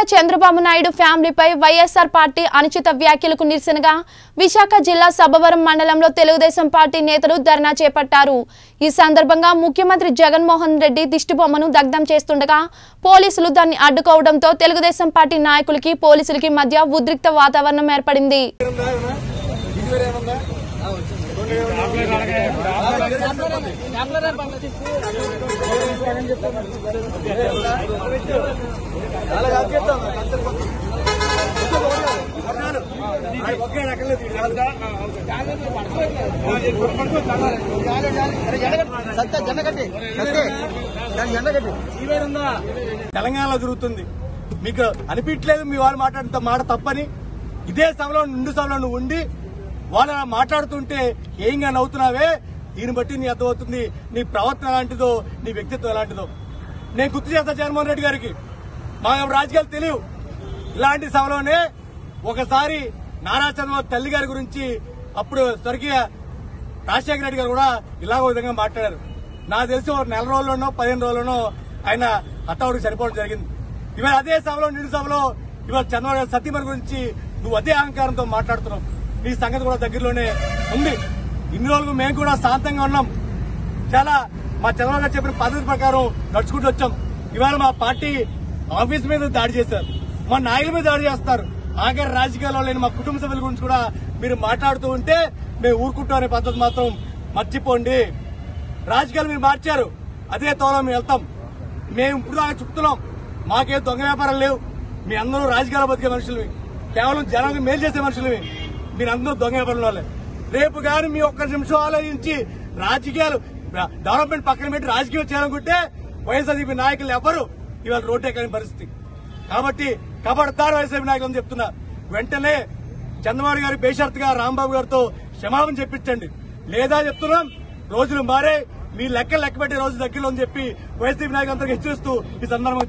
చంద్రబాబు నాయుడు ఫ్యామిలీపై YSR party అనుచిత వ్యాఖ్యలకు నిరసనగా విశాఖ జిల్లా సభవరం మండలంలో తెలుగుదేశం పార్టీ నేతలు ధర్నా చేపట్టారు ఈ సందర్భంగా ముఖ్యమంత్రి జగన్మోహన్ రెడ్డి దిష్టిబొమ్మను దగ్ధం చేస్తుండగా పోలీసులు దాన్ని అడ్డుకోవడంతో తెలుగుదేశం పార్టీ నాయకులకి పోలీసులకి మధ్య ఉద్రిక్త వాతావరణం ఏర్పడింది సత్య జెండగట్టి సత్య దాని జెండగట్టి తెలంగాణలో జరుగుతుంది మీకు అనిపించలేదు మీ వాళ్ళు మాట్లాడిన మాట తప్పని ఇదే సభలో నిండు సభలో నువ్వు ఉండి వాళ్ళు అలా మాట్లాడుతుంటే ఏంగా నవ్వుతున్నావే దీన్ని బట్టి నీ అర్థమవుతుంది నీ ప్రవర్తన ఎలాంటిదో నీ వ్యక్తిత్వం ఎలాంటిదో నేను గుర్తు చేస్తా జగన్మోహన్ రెడ్డి గారికి మా రాజకీయాలు తెలియవు ఇలాంటి సభలోనే ఒకసారి నారా చంద్రబాబు తల్లి గారి గురించి అప్పుడు స్వర్గీయ రాజశేఖర రెడ్డి గారు కూడా ఇలాగ ఒక విధంగా మాట్లాడారు నాకు తెలిసి ఒక నెల రోజుల్లోనో పదిహేను రోజుల్లోనో ఆయన హత్తావుడికి చనిపోవడం జరిగింది ఇవాళ అదే సభలో నిండు సభలో ఇవాళ చంద్రబాబు గారి సత్యమని గురించి నువ్వు అదే అహంకారంతో మాట్లాడుతున్నావు నీ సంగతి కూడా దగ్గరలోనే ఉంది ఇన్ని రోజులు మేము కూడా శాంతంగా ఉన్నాం చాలా మా చంద్రబాబు గారు చెప్పిన పద్ధతి ప్రకారం నడుచుకుంటూ వచ్చాం ఇవాళ మా పార్టీ ఆఫీస్ మీద దాడి చేశారు మా నాయకుల మీద దాడి చేస్తారు ఆఖరి రాజకీయాల్లో లేని మా కుటుంబ సభ్యుల గురించి కూడా మీరు మాట్లాడుతూ ఉంటే మేము ఊరుకుంటాం అనే పద్ధతి మాత్రం మర్చిపోండి రాజకీయాలు మీరు మార్చారు అదే తోలో మేము వెళ్తాం మేము ఇప్పుడు దాకా చెప్తున్నాం మాకేం దొంగ వ్యాపారాలు లేవు మీ అందరూ రాజకీయాలు బతికే మనుషులవి కేవలం జనానికి మేలు చేసే మనుషులవి మీరందరూ దొంగ వ్యాపారం వాళ్ళే రేపు కానీ మీ ఒక్క నిమిషం ఆలోచించి రాజకీయాలు డెవలప్మెంట్ పక్కన పెట్టి రాజకీయం చేయాలనుకుంటే వైఎస్ఆర్సీపీ నాయకులు ఎవరు ఇవాళ రోడ్డెక్కని పరిస్థితి కాబట్టి కబడతారు వైఎస్ఆర్ నాయకులు అని చెప్తున్నా వెంటనే చంద్రబాబు గారి బేషరత్గా రాంబాబు గారితో క్షమాపణ చెప్పించండి లేదా చెప్తున్నాం రోజులు మారే మీ లెక్కలు లెక్క పెట్టే రోజు దగ్గరలో అని చెప్పి వైసీపీ నాయకులందరికీ హెచ్చరిస్తూ ఈ సందర్భంగా